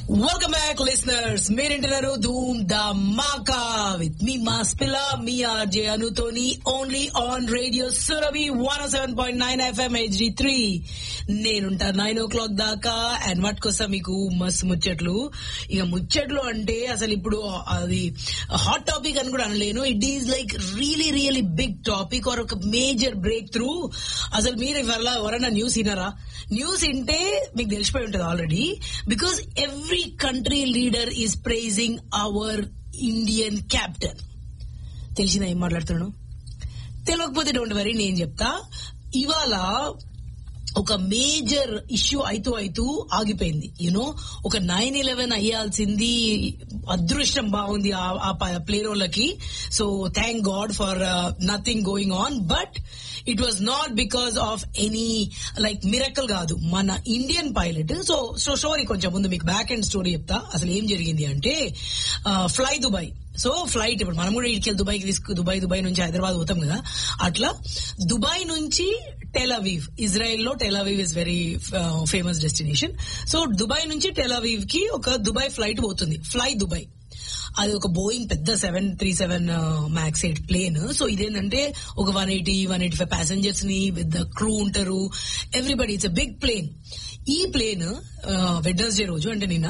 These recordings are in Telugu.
వెల్కమ్ బ్యాక్ లిసనర్స్ మీరింటున్నారు ధూమ్ ద మాకా విత్ మీ మాస్ పిల్ల మీ ఆర్జే అనుతోని only on radio Surabhi one seven point nine FM HD three నేనుంటా నైన్ ఓ క్లాక్ దాకా అండ్ వాటి కోసం మీకు మస్తు ముచ్చట్లు ఇక ముచ్చట్లు అంటే అసలు ఇప్పుడు అది హాట్ టాపిక్ అని కూడా అనలేను it is like really really big topic or ఒక మేజర్ బ్రేక్ త్రూ అసలు మీరు ఇవాళ ఎవరైనా న్యూస్ వినరా న్యూస్ వింటే మీకు తెలిసిపోయి ఉంటుంది already because every country leader is praising our Indian captain తెలిసిందా ఏం మాట్లాడుతున్నాను తెలియకపోతే డోంట్ వరీ నేను చెప్తా ఇవాళ ఒక మేజర్ ఇష్యూ అయితూ అయితూ ఆగిపోయింది యూనో ఒక నైన్ ఎలెవెన్ అయ్యాల్సింది అదృష్టం బాగుంది ఆ- ఆ ప్లేయర్ వాళ్ళకి so thank god for nothing going on but it was not because of any like miracle కాదు మన Indian pilot so so story కొంచెం ముందు మీకు బ్యాక్ అండ్ స్టోరీ చెప్తా అసలు ఏం జరిగింది అంటే ఫ్లై దుబాయ్ సో ఫ్లైట్ ఇప్పుడు మనం కూడా ఇటుకెళ్ళి దుబాయ్కి తీసుకు దుబాయ్ దుబాయ్ నుంచి హైదరాబాద్ పోతాం కదా అట్లా దుబాయ్ నుంచి టెల్ అవీవ్ ఇజ్రాయెల్ లో Tel Aviv is very famous destination so Dubai నుంచి టెల్ అవీవ్ కి ఒక దుబాయ్ ఫ్లైట్ పోతుంది ఫ్లై దుబాయ్ అది ఒక బోయింగ్ పెద్ద seven three seven max eight plane so ఇదేంటంటే ఒక one eighty one eighty five passengers ని విత్ క్రూ ఉంటారు ఎవ్రీబడి ఇట్స్ బిగ్ ప్లేన్ ఈ ప్లేన్ వెడ్నెస్డే రోజు అంటే నిన్న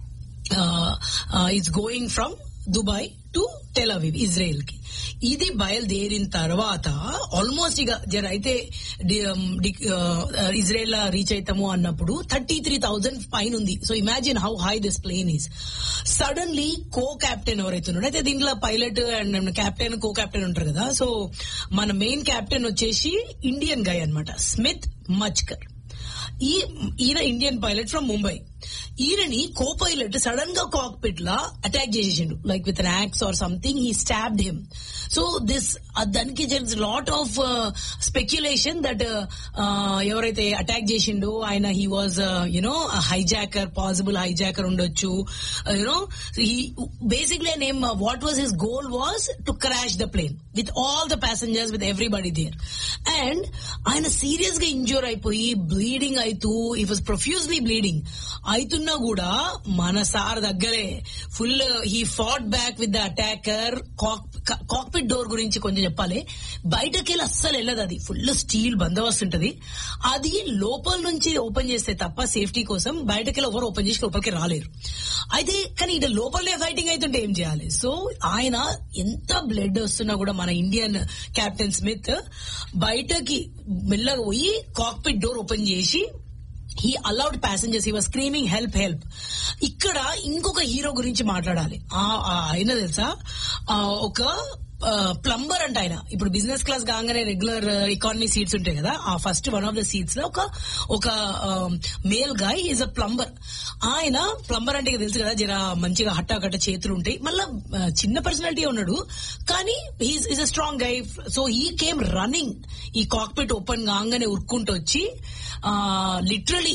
it's going from Dubai to Tel Aviv Israel కి ఇది బయలుదేరిన తర్వాత ఆల్మోస్ట్ ఇక జర అయితే ఇజ్రాయెల్ రీచ్ అవుతాము అన్నప్పుడు థర్టీ త్రీ థౌజండ్ పైన ఉంది so imagine how high this plane is suddenly co captain ఎవరైతే ఉన్నాడో అయితే దీంట్లో pilot and captain co captain ఉంటారు కదా సో మన మెయిన్ కెప్టెన్ వచ్చేసి ఇండియన్ గై అన్నమాట స్మిత్ మచ్కర్ ఈ ఈయన ఇండియన్ పైలట్ ఫ్రమ్ ముంబై ఈయనని కో పైలట్ సడన్ గా కాక్పిట్ లా అటాక్ చేసేసిండు like with an axe or something he stabbed him so this దానికి లాట్ ఆఫ్ స్పెక్యులేషన్ దట్ ఎవరైతే అటాక్ చేసిండో ఆయన he was you know hijacker possible hijacker ఉండొచ్చు you know basically name what was his goal was to crash the plane with all the passengers with everybody there and ఆయన సీరియస్ గా ఇంజూర్ అయిపోయి బ్లీడింగ్ అవుతూ ఈ వాజ్ ప్రొఫ్యూజ్లీ బ్లీడింగ్ అవుతున్నా కూడా మన సార్ దగ్గరే full he fought back with the attacker cockpit door గురించి కొంచెం చెప్పాలి బయటకి వెళ్ళి అస్సలు వెళ్ళదు అది ఫుల్ స్టీల్ బందోబస్తు ఉంటది అది లోపల నుంచి ఓపెన్ చేస్తే తప్ప సేఫ్టీ కోసం బయటకి వెళ్ళి ఎవరు ఓపెన్ చేసి లోపలికి రాలేరు అయితే కానీ ఇది లోపలే ఫైటింగ్ అవుతుంటే ఏం చేయాలి సో ఆయన ఎంత బ్లడ్ వస్తున్నా కూడా మన ఇండియన్ కెప్టెన్ స్మిత్ బయటకి మెల్లగా పోయి కాక్పిట్ డోర్ ఓపెన్ చేసి he allowed passengers he was screaming help help ఇక్కడ ఇంకొక హీరో గురించి మాట్లాడాలి ఆ- ఆ ఆయన తెలుసా ఆ, ఒక ప్లంబర్ అంట ఆయన ఇప్పుడు బిజినెస్ క్లాస్ కాగానే రెగ్యులర్ ఎకానమీ సీట్స్ ఉంటాయి కదా ఆ first one of the seats లో ఒక ఒక male guy is a plumber ఆయన ప్లంబర్ అంటే ఇక తెలుసు కదా జర మంచిగా హట్టా కట్ట చేతులు ఉంటాయి మళ్ళా ఆ, చిన్న పర్సనాలిటీ ఉన్నాడు కానీ is a strong guy so he came running ఈ కాక్పిట్ ఓపెన్ కాగానే ఉరుక్కుంటూ వచ్చి లిటరలీ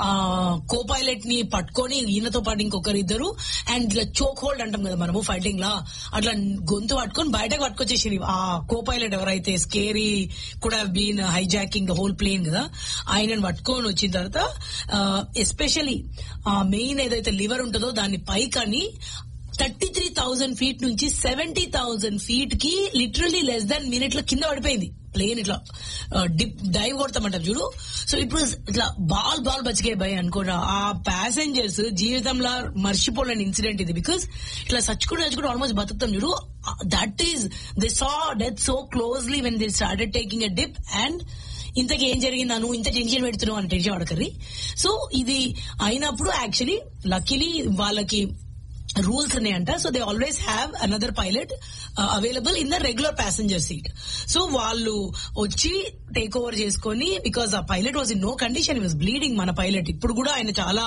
కో పైలట్ ని పట్టుకొని ఈయనతో పాటు ఇంకొకరు ఇద్దరు అండ్ ఇట్లా చోక్ హోల్డ్ అంటాం కదా మనము ఫైటింగ్ లా అట్లా గొంతు పట్టుకొని బయటకు పట్టుకొచ్చేసి ఆ కో పైలట్ ఎవరైతే స్కేరీ కూడా been hijacking the whole plane కదా ఆయనను పట్టుకొని వచ్చిన తర్వాత ఎస్పెషలీ మెయిన్ ఏదైతే లివర్ ఉంటుందో దాన్ని పైకని థర్టీ త్రీ థౌజండ్ ఫీట్ నుంచి సెవెంటీ థౌజండ్ ఫీట్ కి లిటరలీ లెస్ దాన్ మినిట్ లో కింద పడిపోయింది ప్లేన్ ఇట్లా డిప్ డైవ్ కొడతామంటారు చూడు సో ఇప్పుడు ఇట్లా బాల్ బాల్ బతికే భయ అనుకోరా ఆ ప్యాసెంజర్స్ జీవితంలో మర్చిపోలేని ఇన్సిడెంట్ ఇది బికాస్ ఇట్లా సచ్చుకుంటూ సచ్చుకుంటూ ఆల్మోస్ట్ బతుకుతాం చూడు that is they saw death so closely when they started taking a dip and ఇంతకి ఏం జరిగిందా నువ్వు ఇంత టెన్షన్ పెడుతున్నావు అని టెన్షన్ పడకర్రి సో ఇది అయినప్పుడు యాక్చువల్లీ లక్కీలీ వాళ్ళకి రూల్స్ ఉన్నాయంట so they always have another pilot available in the regular passenger seat so వాళ్ళు వచ్చి టేక్ ఓవర్ చేసుకొని బికాస్ ఆ pilot was in no condition was bleeding మన పైలట్ ఇప్పుడు కూడా ఆయన చాలా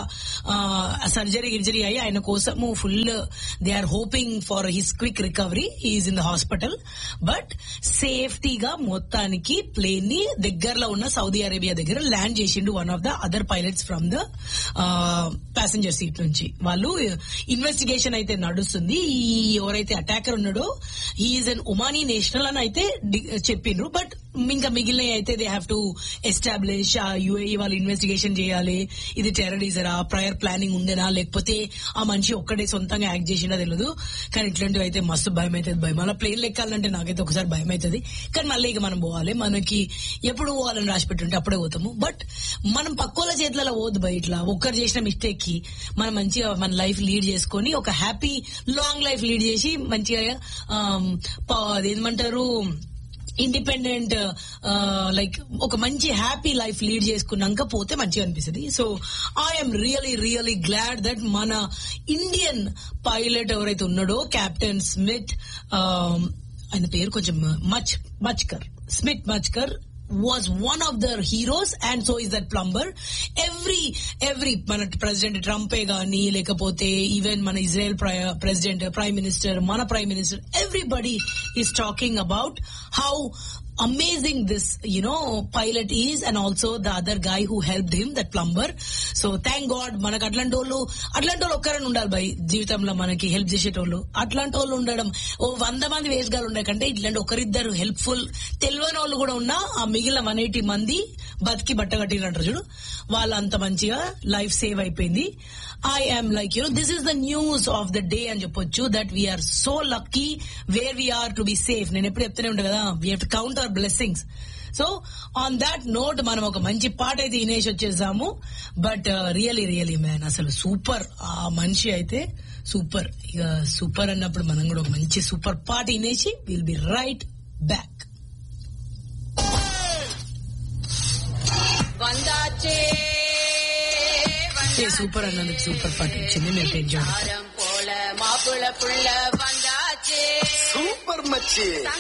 సర్జరీ గిర్జరీ అయ్యి ఆయన కోసము full they are hoping for his quick recovery he is in the hospital but సేఫ్టీగా మొత్తానికి ప్లేన్ ని దగ్గరలో ఉన్న సౌదీ అరేబియా దగ్గర ల్యాండ్ చేసిండు one of the other pilots from the passenger seat నుంచి వాళ్ళు ఇన్వెస్టిగేషన్ అయితే నడుస్తుంది ఈ ఎవరైతే అటాకర్ ఉన్నాడో హీఈస్ అన్ ఉమానీ నేషనల్ అని అయితే డి- చెప్పిండ్రు బట్ ఇంకా మిగిలిన అయితే they have to establish UAE వాళ్ళు ఇన్వెస్టిగేషన్ చేయాలి ఇది టెర్రరిజరా ప్రయర్ ప్లానింగ్ ఉండేనా లేకపోతే ఆ మనిషి ఒక్కడే సొంతంగా యాక్ట్ చేసినా తెలియదు కానీ ఇట్లాంటివి అయితే మస్తు భయం అవుతుంది భయం అలా ప్లేన్ లెక్కాలంటే నాకైతే ఒకసారి భయం అవుతుంది కానీ మళ్ళీ ఇక మనం పోవాలి మనకి ఎప్పుడు పోవాలని రాసి పెట్టుంటే అప్పుడే పోతాము బట్ మనం పక్కోల చేతులలో పోదు బయట ఇట్లా ఒక్కరు చేసిన మిస్టేక్ కి మనం మంచిగా మన లైఫ్ లీడ్ చేసుకొని ఒక హ్యాపీ లాంగ్ లైఫ్ లీడ్ చేసి మంచిగా ఆమ్, ప- అదేమంటారు ఇండిపెండెంట్ లైక్ ఒక మంచి హ్యాపీ లైఫ్ లీడ్ చేసుకున్నాక పోతే మంచిగా అనిపిస్తుంది so I'm really really glad that మన ఇండియన్ పైలట్ ఎవరైతే ఉన్నాడో కెప్టెన్ స్మిత్ ఆయన పేరు కొంచెం మచ్ మచ్కర్ స్మిత్ మచ్కర్ was one of the heroes and so is that plumber every every మన ప్రెసిడెంట్ ట్రంపే గానీ లేకపోతే ఈవెన్ మన ఇజ్రాయెల్ ప్రెసిడెంట్ ప్రైమ్ మినిస్టర్ మన prime minister everybody is talking about how amazing this you know pilot is and also the other guy who help him that plumber so thank god మనకు అట్లాంటి వాళ్ళు అట్లాంటి వాళ్ళు ఒక్కరని ఉండాలి బై జీవితంలో మనకి హెల్ప్ చేసేటోళ్ళు అట్లాంటి వాళ్ళు ఉండడం ఓ వంద మంది వేసుగాలు ఉండే కంటే ఇట్లాంటి ఒకరిద్దరు హెల్ప్ఫుల్ తెలియని వాళ్ళు కూడా ఉన్నా ఆ మిగిలిన వన్ ఎయిటీ మంది బతికి బట్ట కట్టినట్టు చూడు వాళ్ళు అంత మంచిగా లైఫ్ సేవ్ అయిపోయింది I am like you this is the news of the day అని చెప్పొచ్చు that we are so lucky where we are to be safe నేను ఎప్పుడు చెప్తూనే ఉంటా కదా we have to count our blessings so on that note మనం ఒక మంచి పాట అయితే వినేసి వచ్చేసాము బట్ రియలీ రియలీ మ్యాన్ అసలు సూపర్ ఆ మనిషి అయితే సూపర్ ఇక సూపర్ అన్నప్పుడు మనం కూడా ఒక మంచి సూపర్ పాట వినేసి విల్ బి రైట్ బ్యాక్ வந்தாச்சே సూపర్ అన్నందుకు సూపర్ పాట ఇచ్చింది మీరు ఎంజాయ్ வாரம் போல மாப்பிள புள்ள வந்தாச்சே సూపర్ మచ్చి